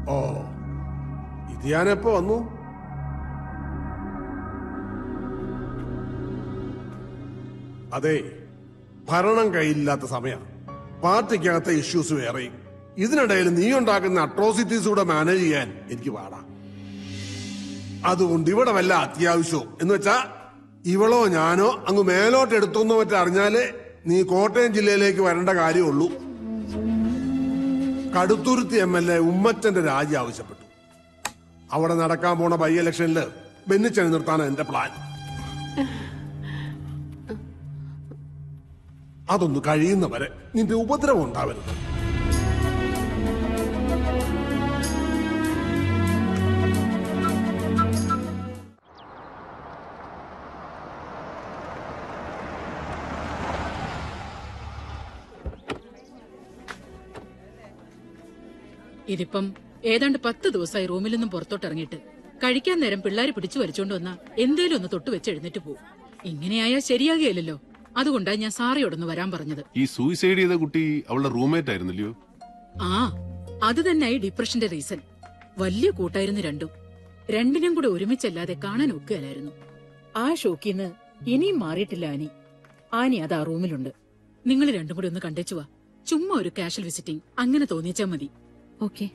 ഓ ഇത് ഞാനെപ്പോ വന്നു അതെ ഭരണം കയ്യിലില്ലാത്ത സമയം പാർട്ടിക്കകത്തെ ഇഷ്യൂസ് വേറെയും ഇതിനിടയിൽ നീ ഉണ്ടാക്കുന്ന അട്രോസിറ്റീസ് കൂടെ മാനേജ് ചെയ്യാൻ എനിക്ക് പാടാം അതുകൊണ്ട് ഇവിടെ വല്ല അത്യാവശ്യവും എന്ന് വെച്ചാ ഇവളോ ഞാനോ അങ്ങ് മേലോട്ട് എടുത്തൊന്നോ മറ്റോ അറിഞ്ഞാലേ നീ കോട്ടയം ജില്ലയിലേക്ക് വരേണ്ട കാര്യമുള്ളൂ കടുത്തുരുത്തി എം എൽ എ ഉമ്മച്ചന്റെ രാജി ആവശ്യപ്പെട്ടു അവിടെ നടക്കാൻ പോണ ബൈ ഇലക്ഷനിൽ ബെന്നിച്ചണി നിർത്താനാണ് എന്റെ പ്ലാൻ അതൊന്ന് കഴിയുന്നവരെ നിന്റെ ഉപദ്രവം ഉണ്ടാവരുത് ഇതിപ്പം ഏതാണ്ട് പത്ത് ദിവസമായി റൂമിൽ നിന്നും പുറത്തോട്ട് ഇറങ്ങിയിട്ട് കഴിക്കാൻ നേരം പിള്ളേര് പിടിച്ചു വലിച്ചോണ്ട് വന്നാ എന്തേലും ഒന്ന് തൊട്ട് വെച്ച് എഴുന്നേറ്റ് പോവും ഇങ്ങനെയായാൽ ശരിയാകുകയില്ലല്ലോ അതുകൊണ്ടാ ഞാൻ സാറിയോടൊന്ന് വരാൻ പറഞ്ഞത് ഈ സൂയിസൈഡ് ചെയ്ത കുട്ടി അവളുടെ റൂംമേറ്റ് ആയിരുന്നില്ലയോ ആ അത് തന്നെയായി ഡിപ്രഷന്റെ റീസൺ വലിയ കൂട്ടായിരുന്നു രണ്ടും രണ്ടിനും കൂടെ ഒരുമിച്ചല്ലാതെ കാണാൻ ഒക്കുകയല്ലായിരുന്നു ആ ഷോക്കിന്ന് ഇനിയും മാറിയിട്ടില്ല ആനി ആനി അത് ആ റൂമിലുണ്ട് നിങ്ങൾ രണ്ടും കൂടി ഒന്ന് കണ്ടേച്ചുവാ ചുമ്മാ ഒരു കാഷ്വൽ വിസിറ്റിംഗ് അങ്ങനെ തോന്നിച്ചാ മതി ഓക്കെ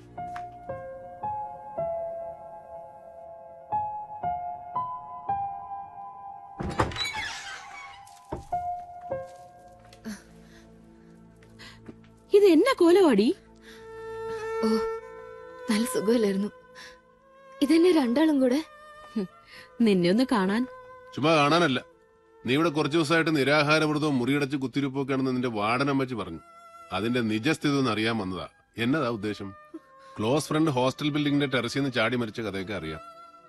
ഇത് എന്നാ കോലവാടി ഓ നല്ല സുഖമില്ലായിരുന്നു ഇതെന്നെ രണ്ടാളും കൂടെ നിന്നെ ഒന്ന് കാണാൻ ചുമ്മാ കാണാനല്ല നീ ഇവിടെ കുറച്ചു ദിവസമായിട്ട് നിരാഹാരവ്രതവും മുറിയടച്ച് കുത്തിരിപ്പൊക്കെയാണെന്ന് നിന്റെ വാർഡനമ്മച്ചി പറഞ്ഞു അതിന്റെ നിജസ്ഥിതി ഒന്ന് അറിയാൻ വന്നതാ എന്നതാ ഉദ്ദേശം ക്ലോസ് ഫ്രണ്ട് ഹോസ്റ്റൽ ബിൽഡിംഗിന്റെ ടെറസിൽ നിന്ന് ചാടി മരിച്ച കഥയൊക്കെ അറിയാം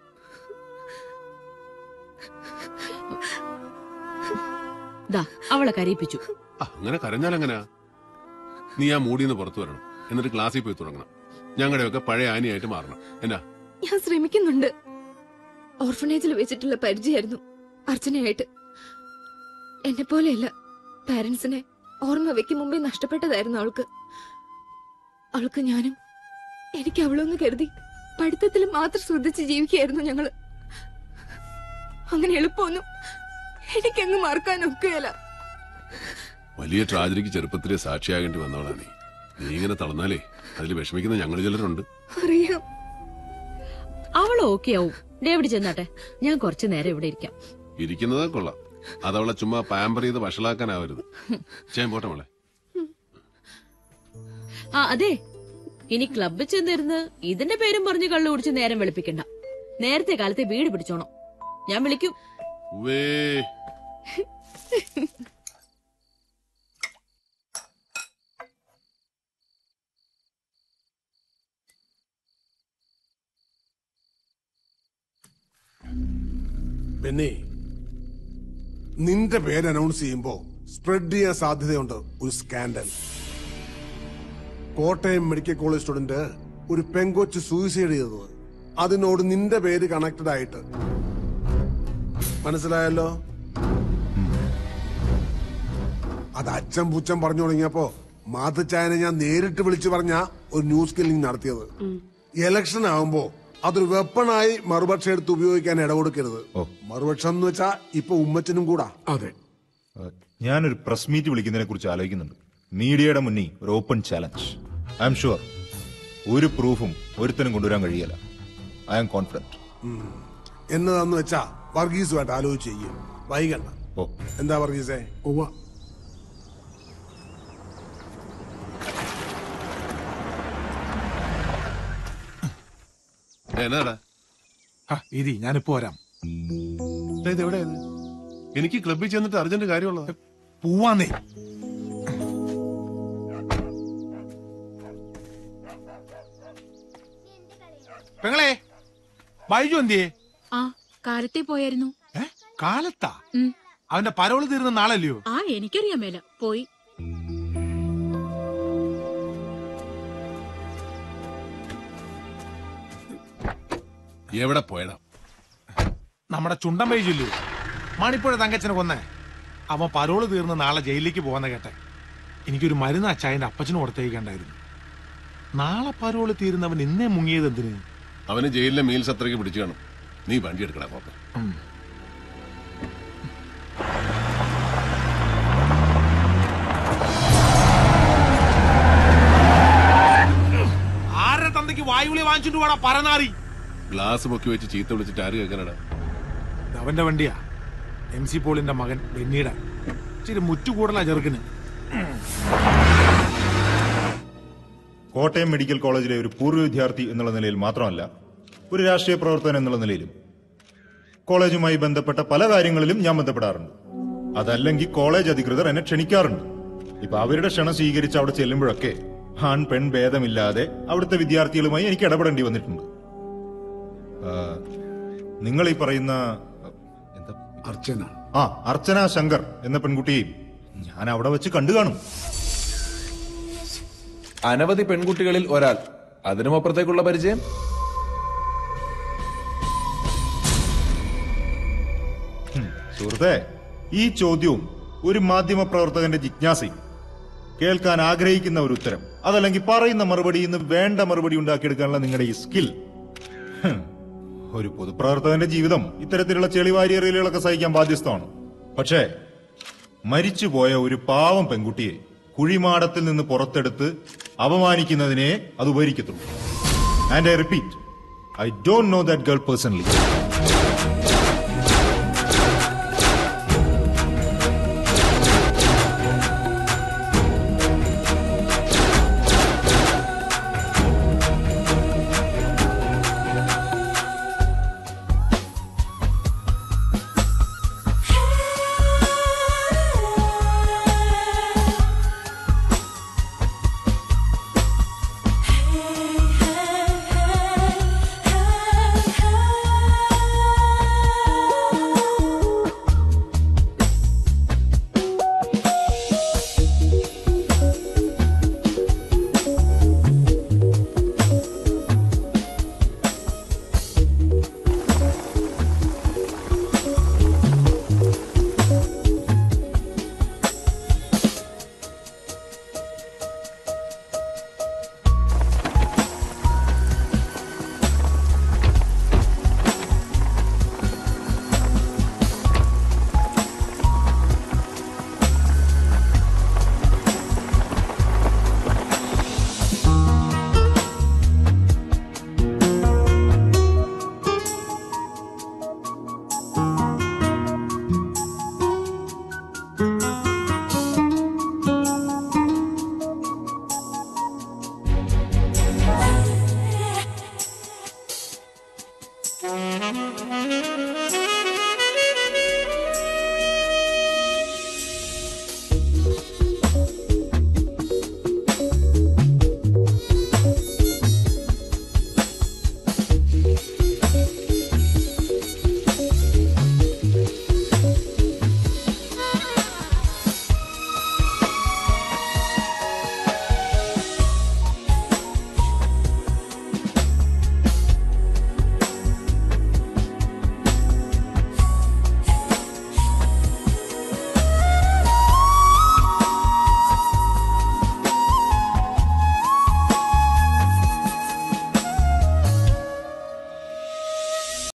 ദാ അവളെ കരയിപ്പിച്ചു ആ, അങ്ങനെ കരഞ്ഞാൽ എങ്ങനെയാ നീ ആ മൂടിന്ന് പുറത്തു വരണം എന്നിട്ട് ക്ലാസ്സിൽ പോയി തുടങ്ങണം ഞങ്ങളുടെയൊക്കെ പഴയ ആനിയായിട്ട് മാറണം എന്നാ ഞാൻ ശ്രമിക്കുന്നുണ്ട് ഓർഫനേജിൽ വെച്ചിട്ടുള്ള പരിചയമായിരുന്നു അർച്ചനയായിട്ട് എന്നെ പോലെയല്ല പാരന്റ്സിനെ ഓർമ്മ വെക്കും മുമ്പേ നഷ്ടപ്പെട്ടതായിരുന്നു അവൾക്ക് അവൾക്ക് ഞാനും എനിക്ക് അവളൊന്ന് കരുതി പഠിത്തത്തിൽ മാത്രം ശ്രദ്ധിച്ച് ജീവിക്കുകയായിരുന്നു ഞങ്ങള് അങ്ങനെ എളുപ്പമൊന്നും എനിക്കങ്ങ് മറക്കാൻ ഒക്കുകയല്ല വലിയ ട്രാജഡിക്ക് ചെറുപ്പത്തിലെ സാക്ഷിയാകേണ്ടി വന്നവളാ നീ നീ ഇങ്ങനെ തളർന്നാലേ അതിൽ വിഷമിക്കുന്ന ഞങ്ങൾ ചിലരുണ്ട് അറിയാം അവൾ ഓക്കെ ആവും ഡേവിഡ് ചെന്നാട്ടെ ഞാൻ കുറച്ചു നേരം ഇവിടെ ഇരിക്കാം ഇരിക്കുന്നതാ കൊള്ളാം അതവളെ ചുമ്മാ പാമ്പർ ചെയ്ത് വഷളാക്കാനാവരുത് ചെയ്യാൻ പോട്ടെ മോളെ ആ അതെ ഇനി ക്ലബിൽ ചെന്നിരുന്ന് ഇതിന്റെ പേരും പറഞ്ഞ് കള്ളു കുടിച്ച് നേരം വെളുപ്പിക്കണ്ട നേരത്തെ കാലത്തെ വീട് പിടിച്ചോണം ഞാൻ വിളിക്കും വേ പിന്നെ നിന്റെ പേര് അനൗൺസ് ചെയ്യുമ്പോ സ്പ്രെഡ് ചെയ്യാൻ സാധ്യതയുണ്ട് ഒരു scandal Kottayam medical college student ഒരു പെങ്കൊച്ച് സൂയിസൈഡ് ചെയ്തത് അതിനോട് നിന്റെ പേര് കണക്റ്റഡ് ആയിട്ട് മനസ്സിലായല്ലോ അത് അച്ഛൻ പുച്ഛൻ പറഞ്ഞു തുടങ്ങിയപ്പോ മാതച്ചായനെ ഞാൻ നേരിട്ട് വിളിച്ചു പറഞ്ഞ ഒരു ന്യൂസ് കില്ലിംഗ് നടത്തിയത് ഇലക്ഷൻ ആകുമ്പോ അതൊരു വെപ്പണായി മറുപക്ഷം എടുത്ത് ഉപയോഗിക്കാൻ ഇടകൊടുക്കരുത് മറുപക്ഷം എന്ന് വെച്ചാ ഇപ്പൊ ഉമ്മച്ചനും കൂടാ അതെ ഏഹ്, ഞാനൊരു പ്രസ് മീറ്റ് വിളിക്കുന്നതിനെ കുറിച്ച് ആലോചിക്കുന്നുണ്ട് മീഡിയയുടെ മുന്നിൽ ഒരു open challenge I am sure ഒരു പ്രൂഫും ഒരുത്തനും കൊണ്ടുവരാൻ കഴിയില്ല ഐ ആം കോൺഫിഡന്റ് എന്നതാന്ന് വെച്ചാ വർഗീസുമായിട്ട് ആലോചിച്ച് ചെയ്യും വൈകണ്ട ഓ എന്താ വർഗീസേ ഉവ്വ എന്നാടാ ഇരി ഞാനിപ്പോ വരാം ഇത് എവിടെയാ ഇത്? എനിക്ക് ക്ലബിൽ ചെന്നിട്ട് അർജന്റ് കാര്യമുള്ളത് പോവാന്നേ പെങ്ങളെ ബൈജു എന്തിയേ ആ കാലത്തെ പോയായിരുന്നു ഏ കാലത്താ ഉം. അവന്റെ പരോള് തീരുന്ന നാളല്ലയോ ആ എനിക്കറിയാൻ മേല പോയി എവിടെ പോയടാ നമ്മുടെ ചുണ്ടൻ ബൈജുല്ലേ മണിപ്പുഴ തങ്കച്ചനെ കൊന്നേ അവൻ പരോള് തീർന്ന് നാളെ ജയിലിലേക്ക് പോകുന്ന കേട്ടെ എനിക്കൊരു മരുന്ന് അച്ചായന്റെ അപ്പച്ചന് കൊടുത്തേക്കണ്ടായിരുന്നു നാളെ പരോള് തീരുന്നവൻ ഇന്നേ മുങ്ങിയത് എന്തിന് അവന് ജയിലിലെ മീൽസ് അത്രയ്ക്ക് പിടിച്ചു കാണും നീ വണ്ടി എടുക്കടാ പോപ്പ ആരുടെ തന്തയ്ക്ക് വായുവിളി വാങ്ങിച്ചിട്ട് വേണം പരനാറി ഗ്ലാസ് പൊക്കി വെച്ച് ചീത്ത വിളിച്ചിട്ട് ആര് കേൾക്കാനടാ അവന്റെ വണ്ടിയാ എം സി പോളിന്റെ മകൻ ബെന്നീടെ ഇച്ചിരി മുറ്റുകൂടലാ ചെറുക്കിന് കോട്ടയം മെഡിക്കൽ കോളേജിലെ ഒരു പൂർവ്വ വിദ്യാർത്ഥി എന്നുള്ള നിലയിൽ മാത്രമല്ല ഒരു രാഷ്ട്രീയ പ്രവർത്തകൻ എന്നുള്ള നിലയിലും കോളേജുമായി ബന്ധപ്പെട്ട പല കാര്യങ്ങളിലും ഞാൻ ബന്ധപ്പെടാറുണ്ട് അതല്ലെങ്കിൽ കോളേജ് അധികൃതർ എന്നെ ക്ഷണിക്കാറുണ്ട് ഇപ്പൊ അവരുടെ ക്ഷണം സ്വീകരിച്ച് അവിടെ ചെല്ലുമ്പോഴൊക്കെ ആൺ പെൺ ഭേദമില്ലാതെ അവിടുത്തെ വിദ്യാർത്ഥികളുമായി എനിക്ക് ഇടപെടേണ്ടി വന്നിട്ടുണ്ട് ആ, നിങ്ങൾ ഈ പറയുന്ന എന്താ അർച്ചന ആ അർച്ചന ശങ്കർ എന്ന പെൺകുട്ടിയെയും ഞാൻ അവിടെ വെച്ച് കണ്ടു കാണും അനവധി പെൺകുട്ടികളിൽ ഒരാൾ അതിനും അപ്പുറത്തേക്കുള്ള പരിചയം സുഹൃത്തെ ഈ ചോദ്യവും ഒരു മാധ്യമ പ്രവർത്തകന്റെ ജിജ്ഞാസയും കേൾക്കാൻ ആഗ്രഹിക്കുന്ന ഒരു ഉത്തരം അതല്ലെങ്കിൽ പറയുന്ന മറുപടി ഇന്ന് വേണ്ട മറുപടി ഉണ്ടാക്കിയെടുക്കാനുള്ള നിങ്ങളുടെ ഈ സ്കിൽ ഒരു പൊതുപ്രവർത്തകന്റെ ജീവിതം ഇത്തരത്തിലുള്ള ചെളിവാരിയറിയലുകളൊക്കെ സഹിക്കാൻ ബാധ്യസ്ഥമാണ് പക്ഷേ മരിച്ചുപോയ ഒരു പാവം പെൺകുട്ടിയെ കുഴിമാടത്തിൽ നിന്ന് പുറത്തെടുത്ത് അപമാനിക്കുന്നതിനെ അത് ഉപകരിക്കത്തുള്ളൂ and I repeat I don't know that girl personally